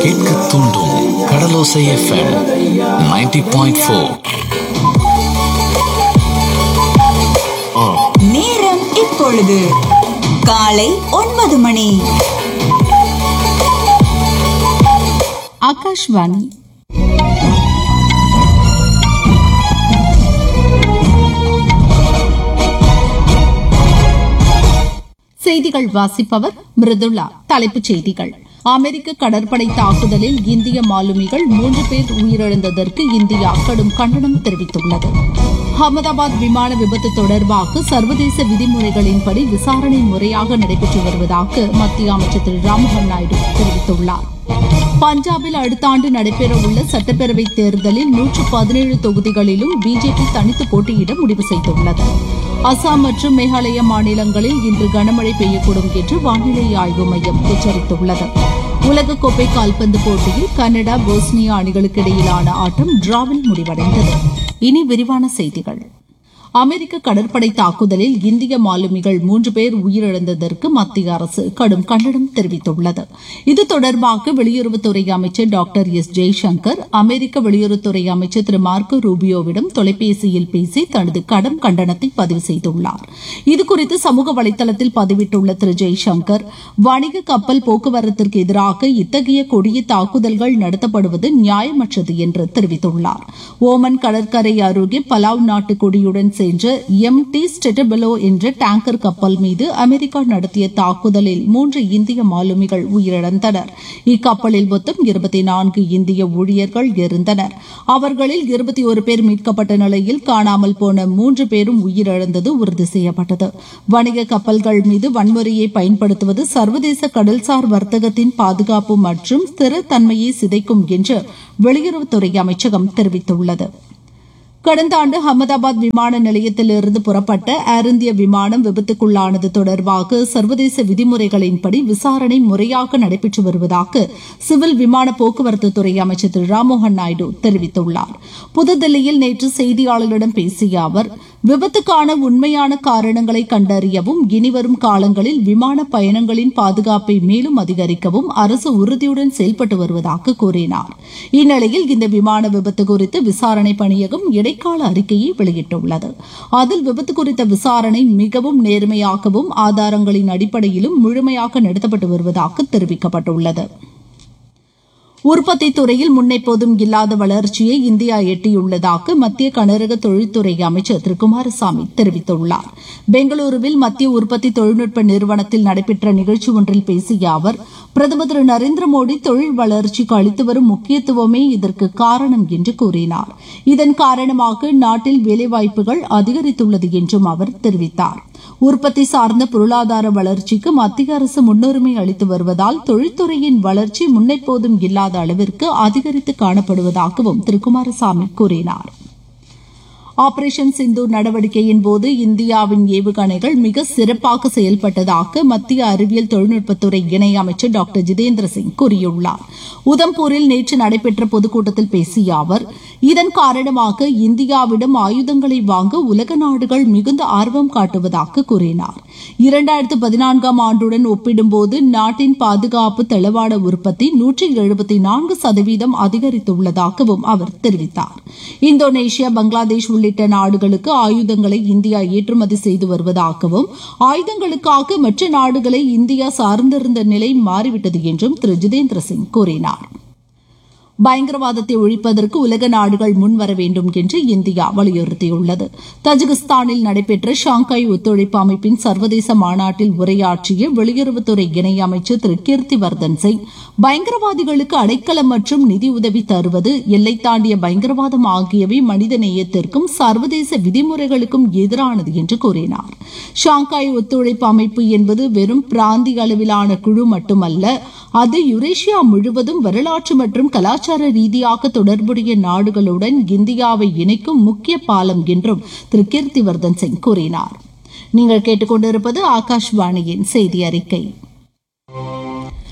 கேட்க தூண்டும் கடலோசை FM 90.4 point four நேரம் இப்பொழுது காலை ஒன்பது மணி ஆகாஷ்வாணி செய்திகள் வாசிப்பவர் மிருதுளா தலைப்புச் செய்திகள் அமெரிக்க கடற்படை தாக்குதலில் இந்திய மாலுமிகள் மூன்று பேர் உயிரிழந்ததற்கு இந்தியா கடும் கண்டனம் தெரிவித்துள்ளது அகமதாபாத் விமான விபத்து தொடர்பாக சர்வதேச விதிமுறைகளின்படி விசாரணை முறையாக நடைபெற்று வருவதாக மத்திய அமைச்சர் திரு ராம்மோகன் நாயுடு தெரிவித்துள்ளார் பஞ்சாபில் அடுத்த ஆண்டு நடைபெறவுள்ள சட்டப்பேரவை தேர்தலில் நூற்று பதினேழு தொகுதிகளிலும் பிஜேபி தனித்து போட்டியிட முடிவு செய்துள்ளது அசாம் மற்றும் மேகாலய மாநிலங்களில் இன்று கனமழை பெய்யக்கூடும் என்று வானிலை ஆய்வு மையம் எச்சரித்துள்ளது உலகக்கோப்பை கால்பந்து போட்டியில் கனடா போஸ்னியா அணிகளுக்கு இடையிலான ஆட்டம் டிராவில் முடிவடைந்தது இனி விரிவான செய்திகள் அமெரிக்க கடற்படை தாக்குதலில் இந்திய மாலுமிகள் மூன்று பேர் உயிரிழந்ததற்கு மத்திய அரசு கடும் கண்டனம் தெரிவித்துள்ளது இது தொடர்பாக வெளியுறவுத்துறை அமைச்சர் டாக்டர் எஸ் ஜெய்சங்கர் அமெரிக்க வெளியுறவுத்துறை அமைச்சர் திரு மார்க்கோ ரூபியோவிடம் தொலைபேசியில் பேசி தனது கடும் கண்டனத்தை பதிவு செய்துள்ளார் இதுகுறித்து சமூக வலைதளத்தில் பதிவிட்டுள்ள திரு ஜெய்சங்கர் வணிக கப்பல் போக்குவரத்திற்கு எதிராக இத்தகைய கொடிய தாக்குதல்கள் நடத்தப்படுவது நியாயமற்றது என்று தெரிவித்துள்ளார் ஓமன் கடற்கரை அருகே பலாவ் நாட்டு கொடியுடன் சென்ற எம் டி ஸ்டெட்டபெலோ என்ற டேங்கர் கப்பல் மீது அமெரிக்கா நடத்திய தாக்குதலில் மூன்று இந்திய மாலுமிகள் உயிரிழந்தனர் இக்கப்பலில் மொத்தம் இருபத்தி நான்கு இந்திய ஊழியர்கள் இருந்தனர் அவர்களில் இருபத்தி ஒரு பேர் மீட்கப்பட்ட நிலையில் காணாமல் போன மூன்று பேரும் உயிரிழந்தது உறுதி செய்யப்பட்டது வணிக கப்பல்கள் மீது வன்முறையை பயன்படுத்துவது சர்வதேச கடல்சார் வர்த்தகத்தின் பாதுகாப்பு மற்றும் ஸ்திரத்தன்மையை சிதைக்கும் என்று வெளியுறவுத்துறை அமைச்சகம் தெரிவித்துள்ளது கடந்த ஆண்டு அகமதாபாத் விமான நிலையத்திலிருந்து புறப்பட்ட ஏர் இந்திய விமானம் விபத்துக்குள்ளானது தொடர்பாக சர்வதேச விதிமுறைகளின்படி விசாரணை முறையாக நடைபெற்று வருவதாக சிவில் விமான போக்குவரத்து துறை அமைச்சர் திரு ராம்மோகன் நாயுடு தெரிவித்துள்ளார் புதுதில்லியில் நேற்று செய்தியாளர்களிடம் பேசிய அவர் விபத்துக்கான உண்மையான காரணங்களை கண்டறியவும் இனிவரும் காலங்களில் விமான பயணங்களின் பாதுகாப்பை மேலும் அதிகரிக்கவும் அரசு உறுதியுடன் செயல்பட்டு வருவதாக கூறினார் இந்நிலையில் இந்த விமான விபத்து குறித்து விசாரணை பணியகம் இடைக்கால அறிக்கையை வெளியிட்டுள்ளது அதில் விபத்து குறித்த விசாரணை மிகவும் நேர்மையாகவும் ஆதாரங்களின் அடிப்படையிலும் முழுமையாக நடத்தப்பட்டு வருவதாக தெரிவிக்கப்பட்டுள்ளது உற்பத்தி துறையில் முன்னெப்போதும் இல்லாத வளர்ச்சியை இந்தியா எட்டியுள்ளதாக மத்திய கனரக தொழில்துறை அமைச்சர் திரு குமாரசாமி தெரிவித்துள்ளார் பெங்களூருவில் மத்திய உற்பத்தி தொழில்நுட்ப நிறுவனத்தில் நடைபெற்ற நிகழ்ச்சி ஒன்றில் பேசிய அவர் பிரதமர் திரு நரேந்திர மோடி தொழில் வளர்ச்சிக்கு அளித்து வரும் முக்கியத்துவமே இதற்கு காரணம் என்று கூறினார் இதன் காரணமாக நாட்டில் வேலைவாய்ப்புகள் அதிகரித்துள்ளது என்றும் அவர் தெரிவித்தார் உற்பத்தி சார்ந்த பொருளாதார வளர்ச்சிக்கு மத்திய அரசு முன்னுரிமை அளித்து வருவதால் தொழில்துறையின் வளர்ச்சி முன்னெப்போதும் இல்லாத அளவிற்கு அதிகரித்து காணப்படுவதாகவும் திரு குமாரசாமி கூறினார் ஆபரேஷன் சிந்தூர் நடவடிக்கையின் போது இந்தியாவின் ஏவுகணைகள் மிக சிறப்பாக செயல்பட்டதாக மத்திய அறிவியல் தொழில்நுட்பத்துறை இணையமைச்சர் டாக்டர் ஜிதேந்திர சிங் கூறியுள்ளார் உதம்பூரில் நேற்று நடைபெற்ற பொதுக்கூட்டத்தில் பேசிய அவர் இதன் காரணமாக இந்தியாவிடம் ஆயுதங்களை வாங்க உலக நாடுகள் மிகுந்த ஆர்வம் காட்டுவதாக கூறினார் இரண்டாயிரத்து பதினான்காம் ஆண்டுடன் ஒப்பிடும்போது நாட்டின் பாதுகாப்பு தளவாட உற்பத்தி நூற்றி எழுபத்தி நான்கு சதவீதம் அதிகரித்துள்ளதாகவும் அவர் தெரிவித்தார் இந்தோனேஷியா பங்களாதேஷ் உள்ளிட்ட நாடுகளுக்கு ஆயுதங்களை இந்தியா ஏற்றுமதி செய்து வருவதாகவும் ஆயுதங்களுக்காக மற்ற நாடுகளை இந்தியா சார்ந்திருந்த நிலை மாறிவிட்டது என்றும் திரு ஜிதேந்திர சிங் கூறினார் பயங்கரவாதத்தை ஒழிப்பதற்கு உலக நாடுகள் முன்வர வேண்டும் என்று இந்தியா வலியுறுத்தியுள்ளது தஜிகிஸ்தானில் நடைபெற்ற ஷாங்காய் ஒத்துழைப்பு அமைப்பின் சர்வதேச மாநாட்டில் உரையாற்றிய வெளியுறவுத்துறை இணையமைச்சர் திரு கீர்த்திவர்தன் சிங் பயங்கரவாதிகளுக்கு அடைக்கலம் மற்றும் நிதியுதவி தருவது எல்லை தாண்டிய பயங்கரவாதம் ஆகியவை மனித நேயத்திற்கும் சர்வதேச விதிமுறைகளுக்கும் எதிரானது என்று கூறினார் ஷாங்காய் ஒத்துழைப்பு அமைப்பு என்பது வெறும் பிராந்திய அளவிலான குழு மட்டுமல்ல அது யுரேஷியா முழுவதும் வரலாற்று மற்றும் கலாச்சார ரீதியாக தொடர்புடைய நாடுகளுடன் இந்தியாவை இணைக்கும் முக்கிய பாலம் என்றும் திரு கீர்த்திவர்தன் சிங் கூறினார் நீங்கள் கேட்டுக்கொண்டிருப்பது ஆகாஷ்வாணியின் செய்தி அறிக்கை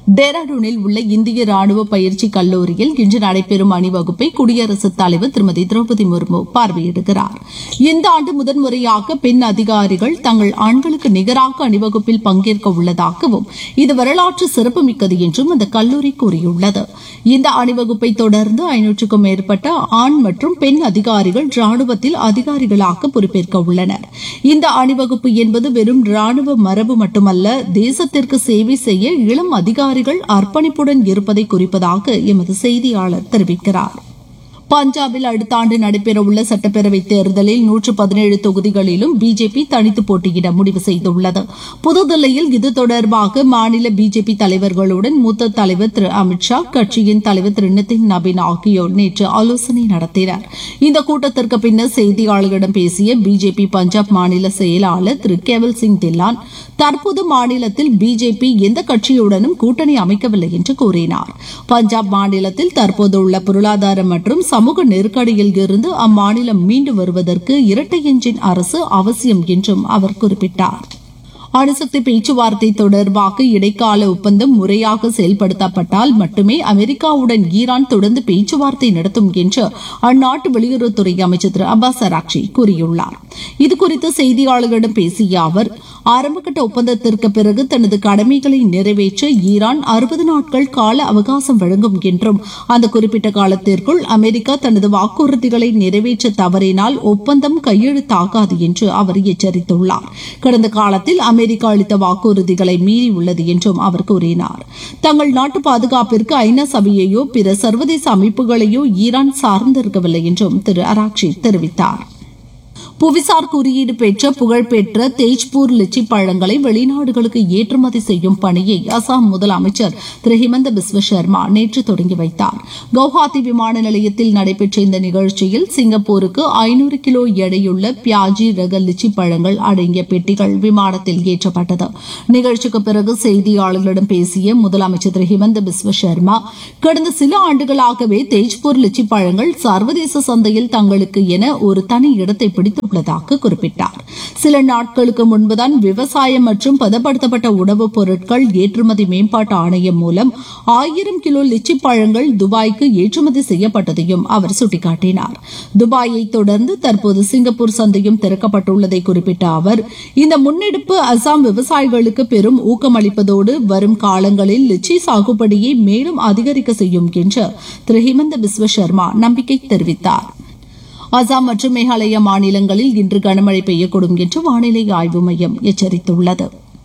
டேராடூனில் உள்ள இந்திய ராணுவ பயிற்சி கல்லூரியில் இன்று நடைபெறும் அணிவகுப்பை குடியரசுத் தலைவர் திருமதி திரௌபதி முர்மு பார்வையிடுகிறார் இந்த ஆண்டு முதன்முறையாக பெண் அதிகாரிகள் தங்கள் ஆண்களுக்கு நிகராக அணிவகுப்பில் பங்கேற்க உள்ளதாகவும் இது வரலாற்று சிறப்புமிக்கது என்றும் அந்த கல்லூரி கூறியுள்ளது இந்த அணிவகுப்பை தொடர்ந்து ஐநூற்றுக்கும் மேற்பட்ட ஆண் மற்றும் பெண் அதிகாரிகள் ராணுவத்தில் அதிகாரிகளாக பொறுப்பேற்க உள்ளனர் இந்த அணிவகுப்பு என்பது வெறும் ராணுவ மரபு மட்டுமல்ல தேசத்திற்கு சேவை செய்ய இளம் அதிகாரிகள் அர்ப்பணிப்புடன் இருப்பதை குறிப்பதாக எமது செய்தியாளர் தெரிவிக்கிறார் பஞ்சாபில் அடுத்த ஆண்டு நடைபெறவுள்ள சட்டப்பேரவைத் தேர்தலில் நூற்று பதினேழு தொகுதிகளிலும் பிஜேபி தனித்து போட்டியிட முடிவு செய்துள்ளது புதுதில்லியில் இது தொடர்பாக மாநில பிஜேபி தலைவர்களுடன் மூத்த தலைவர் திரு அமித்ஷா கட்சியின் தலைவர் திரு நிதின் நபீன் ஆகியோர் நேற்று ஆலோசனை நடத்தினர் இந்த கூட்டத்திற்கு பின்னர் செய்தியாளர்களிடம் பேசிய பிஜேபி பஞ்சாப் மாநில செயலாளர் திரு கேவல் சிங் தில்லான் தற்போது மாநிலத்தில் பிஜேபி எந்த கட்சியுடனும் கூட்டணி அமைக்கவில்லை என்று கூறினார் பஞ்சாப் மாநிலத்தில் தற்போதுள்ள பொருளாதார மற்றும் சமூக நெருக்கடியில் இருந்து அம்மாநிலம் மீண்டு வருவதற்கு இரட்டை எஞ்சின் அரசு அவசியம் என்றும் அவர் குறிப்பிட்டார் அணுசக்தி பேச்சுவார்த்தை தொடர்பாக இடைக்கால ஒப்பந்தம் முறையாக செயல்படுத்தப்பட்டால் மட்டுமே அமெரிக்காவுடன் ஈரான் தொடர்ந்து பேச்சுவார்த்தை நடத்தும் என்று அந்நாட்டு வெளியுறவுத்துறை அமைச்சர் திரு அப்பாஸ் அராக்சி கூறியுள்ளார் இதுகுறித்து செய்தியாளர்களிடம் பேசிய அவர் ஆரம்பகட்ட ஒப்பந்தத்திற்கு பிறகு தனது கடமைகளை நிறைவேற்ற ஈரான் அறுபது நாட்கள் கால அவகாசம் வழங்கும் என்றும் அந்த குறிப்பிட்ட காலத்திற்குள் அமெரிக்கா தனது வாக்குறுதிகளை நிறைவேற்ற தவறினால் ஒப்பந்தம் கையெழுத்தாகாது என்று அவர் எச்சரித்துள்ளார் கடந்த காலத்தில் அமெரிக்கா அளித்த வாக்குறுதிகளை மீறி உள்ளது என்றும் அவர் கூறினார் தங்கள் நாட்டு பாதுகாப்பிற்கு ஐநா சபையையோ பிற சர்வதேச அமைப்புகளையோ ஈரான் சார்ந்திருக்கவில்லை என்றும் திரு அராக்சி தெரிவித்தார் புவிசார் குறியீடு பெற்ற புகழ்பெற்ற தேஜ்பூர் லிச்சி பழங்களை வெளிநாடுகளுக்கு ஏற்றுமதி செய்யும் பணியை அசாம் முதலமைச்சர் திரு ஹிமந்த பிஸ்வ சர்மா நேற்று தொடங்கி வைத்தார் கவுஹாத்தி விமான நிலையத்தில் நடைபெற்ற இந்த நிகழ்ச்சியில் சிங்கப்பூருக்கு ஐநூறு கிலோ எடையுள்ள பியாஜி ரக லிச்சி பழங்கள் அடங்கிய பெட்டிகள் விமானத்தில் ஏற்றப்பட்டது நிகழ்ச்சிக்கு பிறகு செய்தியாளர்களிடம் பேசிய முதலமைச்சர் திரு ஹிமந்த பிஸ்வ சர்மா கடந்த சில ஆண்டுகளாகவே தேஜ்பூர் லிச்சி பழங்கள் சர்வதேச சந்தையில் தங்களுக்கு என ஒரு தனி இடத்தை பிடித்து உள்ளதாக குறிப்பிட்டார் சில நாட்களுக்கு முன்புதான் விவசாயம் மற்றும் பதப்படுத்தப்பட்ட உணவுப் பொருட்கள் ஏற்றுமதி மேம்பாட்டு ஆணையம் மூலம் ஆயிரம் கிலோ லிச்சி பழங்கள் துபாய்க்கு ஏற்றுமதி செய்யப்பட்டதையும் அவர் சுட்டிக்காட்டினார் துபாயை தொடர்ந்து தற்போது சிங்கப்பூர் சந்தையும் திறக்கப்பட்டுள்ளதை குறிப்பிட்ட அவர் இந்த முன்னெடுப்பு அசாம் விவசாயிகளுக்கு பெரும் ஊக்கமளிப்பதோடு வரும் காலங்களில் லிச்சி சாகுபடியை மேலும் அதிகரிக்க செய்யும் என்று திரு ஹிமந்த பிஸ்வ சர்மா நம்பிக்கை தெரிவித்தார் அசாம் மற்றும் மேகாலயா மாநிலங்களில் இன்று கனமழை பெய்யக்கூடும் என்று வானிலை ஆய்வு மையம் எச்சரித்துள்ளது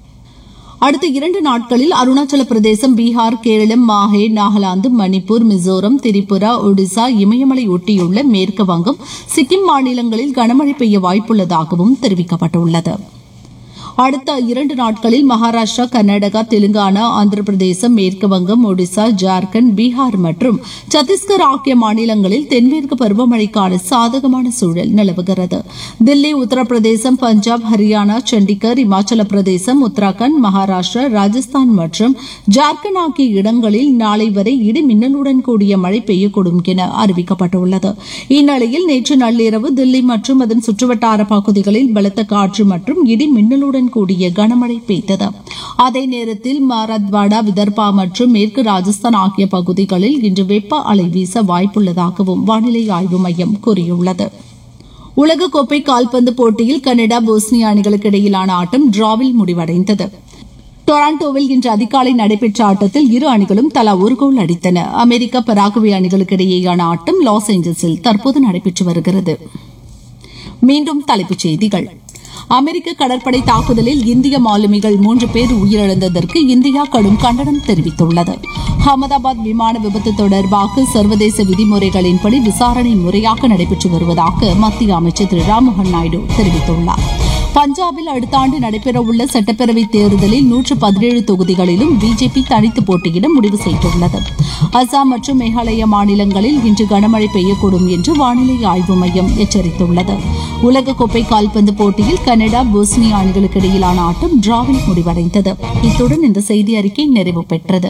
அடுத்த இரண்டு நாட்களில் அருணாச்சல பிரதேசம் பீகார் கேரளம் மாஹே நாகாலாந்து மணிப்பூர் மிசோரம் திரிபுரா ஒடிசா இமயமலை ஒட்டியுள்ள மேற்கு வங்கம் சிக்கிம் மாநிலங்களில் கனமழை பெய்ய வாய்ப்புள்ளதாகவும் தெரிவிக்கப்பட்டுள்ளது அடுத்த இரண்டு நாட்களில் மகாராஷ்டிரா கர்நாடகா தெலுங்கானா ஆந்திர பிரதேசம் மேற்கு வங்கம் ஒடிசா ஜார்க்கண்ட் பீகார் மற்றும் சத்தீஸ்கர் ஆகிய மாநிலங்களில் தென்மேற்கு பருவமழைக்கான சாதகமான சூழல் நிலவுகிறது தில்லி உத்தரப்பிரதேசம் பஞ்சாப் ஹரியானா சண்டிகர் இமாச்சல பிரதேசம் உத்தராகண்ட் மகாராஷ்டிரா ராஜஸ்தான் மற்றும் ஜார்க்கண்ட் ஆகிய இடங்களில் நாளை வரை இடி மின்னலுடன் கூடிய மழை பெய்யக்கூடும் என அறிவிக்கப்பட்டுள்ளது இந்நிலையில் நேற்று நள்ளிரவு தில்லி மற்றும் அதன் சுற்றுவட்டார பகுதிகளில் பலத்த காற்று மற்றும் இடி மின்னலுடன் கூடிய கனமழை பெய்தது அதே நேரத்தில் மராத்வாடா விதர்பா மற்றும் மேற்கு ராஜஸ்தான் ஆகிய பகுதிகளில் இன்று வெப்ப அலை வீச வாய்ப்புள்ளதாகவும் வானிலை ஆய்வு மையம் கூறியுள்ளது உலகக்கோப்பை கால்பந்து போட்டியில் கனடா போஸ்னியா அணிகளுக்கு இடையிலான ஆட்டம் டிராவில் முடிவடைந்தது டொராண்டோவில் இன்று அதிகாலை நடைபெற்ற ஆட்டத்தில் இரு அணிகளும் தலா ஒரு கோல் அடித்தன அமெரிக்கா பராகுவே அணிகளுக்கு இடையேயான ஆட்டம் லாஸ் ஏஞ்சல்ஸில் தற்போது நடைபெற்று வருகிறது மீண்டும் தலைப்புச் செய்திகள் அமெரிக்க கடற்படை தாக்குதலில் இந்திய மாலுமிகள் மூன்று பேர் உயிரிழந்ததற்கு இந்தியா கடும் கண்டனம் தெரிவித்துள்ளது அகமதாபாத் விமான விபத்து தொடர்பாக சர்வதேச விதிமுறைகளின்படி விசாரணை முறையாக நடைபெற்று வருவதாக மத்திய அமைச்சர் திரு ராம்மோகன் நாயுடு தெரிவித்துள்ளார் பஞ்சாபில் அடுத்த ஆண்டு நடைபெறவுள்ள சட்டப்பேரவைத் தேர்தலில் நூற்று பதினேழு தொகுதிகளிலும் பிஜேபி தனித்து போட்டியிட முடிவு செய்துள்ளது அசாம் மற்றும் மேகாலயா மாநிலங்களில் இன்று கனமழை பெய்யக்கூடும் என்று வானிலை ஆய்வு மையம் எச்சரித்துள்ளது உலகக்கோப்பை கால்பந்து போட்டியில் கனடா போஸ்னியா அணிகளுக்கு இடையிலான ஆட்டம் டிராவில் முடிவடைந்தது இத்துடன் இந்த செய்தி அறிக்கை நிறைவு பெற்றது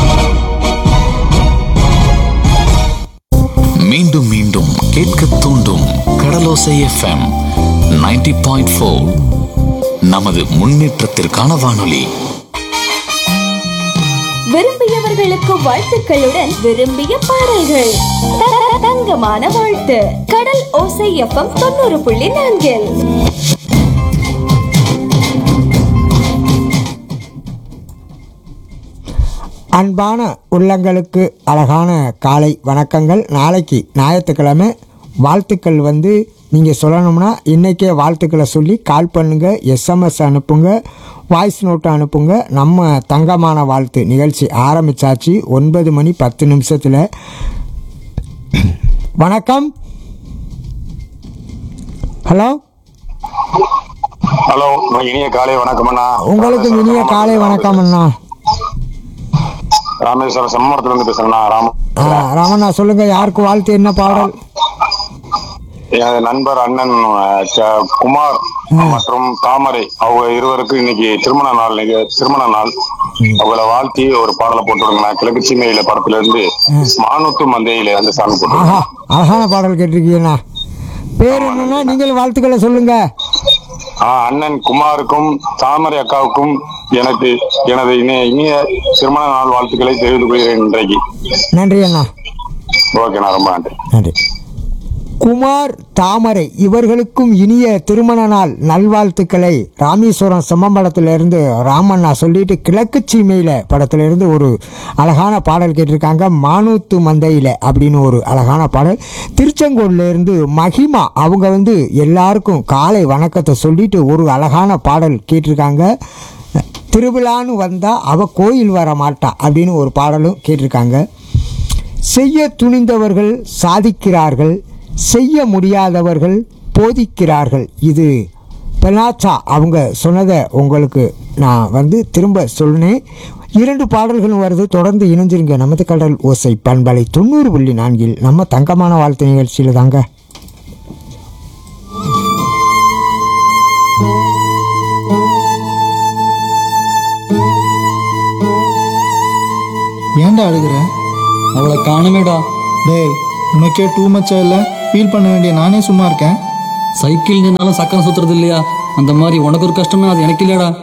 மீண்டும் மீண்டும் கேட்க தூண்டும் கடலோசை எஃப்எம் 90.4 பாயிண்ட் நமது முன்னேற்றத்திற்கான வானொலி விரும்பியவர்களுக்கு வாழ்த்துக்களுடன் விரும்பிய பாடல்கள் த- த- தங்கமான வாழ்த்து கடல் ஓசை எஃப்எம் தொண்ணூறு புள்ளி நான்கில் அன்பான உள்ளங்களுக்கு அழகான காலை வணக்கங்கள் நாளைக்கு ஞாயிற்றுக்கிழமை வாழ்த்துக்கள் வந்து நீங்கள் சொல்லணும்னா இன்றைக்கே வாழ்த்துக்களை சொல்லி கால் பண்ணுங்கள் எஸ்எம்எஸ் அனுப்புங்க வாய்ஸ் நோட்டு அனுப்புங்க நம்ம தங்கமான வாழ்த்து நிகழ்ச்சி ஆரம்பிச்சாச்சு ஒன்பது மணி பத்து நிமிஷத்தில் வணக்கம் ஹலோ ஹலோ இனிய காலை வணக்கம் அண்ணா உங்களுக்கு இனிய காலை வணக்கம் அண்ணா ராமேஸ்வரம் செம்மரத்துல இருந்து பேசுறேண்ணா ராம ஆ, ரமணா சொல்லுங்கள் யாருக்கு வாழ்த்து என்ன பாடல் எனது நண்பர் அண்ணன் அஹ், ச- குமார் மற்றும் தாமரை அவங்க இருவருக்கும் இன்னைக்கு திருமண நாள் நிக- திருமண நாள் அவங்கள வாழ்த்தி ஒரு பாடலை போட்டு விடுங்கண்ணா கிழக்கு சீமையில படத்துல இருந்து மானூத்து மந்தையில அந்த சாமி போட்டு ஆஹா அழகான பாடல் கேட்டிருக்கீங்கண்ணா பேர் என்னன்னா நீங்கள் வாழ்த்துக்களை சொல்லுங்க ஆஹ் அண்ணன் குமாருக்கும் தாமரை அக்காவுக்கும் எனக்கு எனது இனிய இனிய திருமண நாள் வாழ்த்துக்களை தெரிவித்துக் கொள்கிறேன் இன்றைக்கு நன்றி அண்ணா ஓகேண்ணா ரொம்ப நன்றி நன்றி குமார் தாமரை இவர்களுக்கும் இனிய திருமண நாள் நல்வாழ்த்துக்களை ராமேஸ்வரம் செம்மம்பலத்திலிருந்து ராமண்ணா சொல்லிட்டு கிழக்கு சீமையில படத்திலிருந்து ஒரு அழகான பாடல் கேட்டிருக்காங்க மானூத்து மந்தையில அப்படின்னு ஒரு அழகான பாடல் திருச்செங்கோடுல இருந்து மகிமா அவங்க வந்து எல்லாருக்கும் காலை வணக்கத்தை சொல்லிட்டு ஒரு அழகான பாடல் கேட்டிருக்காங்க திருவிழான்னு வந்தா அவ கோயில் வர மாட்டா அப்படின்னு ஒரு பாடலும் கேட்டிருக்காங்க செய்ய துணிந்தவர்கள் சாதிக்கிறார்கள் செய்ய முடியாதவர்கள் போதிக்கிறார்கள் இது பெனாச்சா அவங்க சொன்னதை உங்களுக்கு நான் வந்து திரும்ப சொன்னேன் இரண்டு பாடல்களும் வருது தொடர்ந்து இணைஞ்சிருங்க நமது கடல் ஓசை பண்பலை தொண்ணூறு புள்ளி நான்கில் நம்ம தங்கமான வாழ்த்து நிகழ்ச்சியில் தாங்க ஏன்டா அழுகுற அவளை காணுமேடா டேய் உனக்கே டூ மச்சா இல்லை ஃபீல் பண்ண வேண்டிய நானே சும்மா இருக்கேன் சைக்கிள் நின்னாலும் சக்கரம் சுத்துறது இல்லையா அந்த மாதிரி உனக்கு ஒரு கஷ்டம்னா அது எனக்கு இல்லையாடா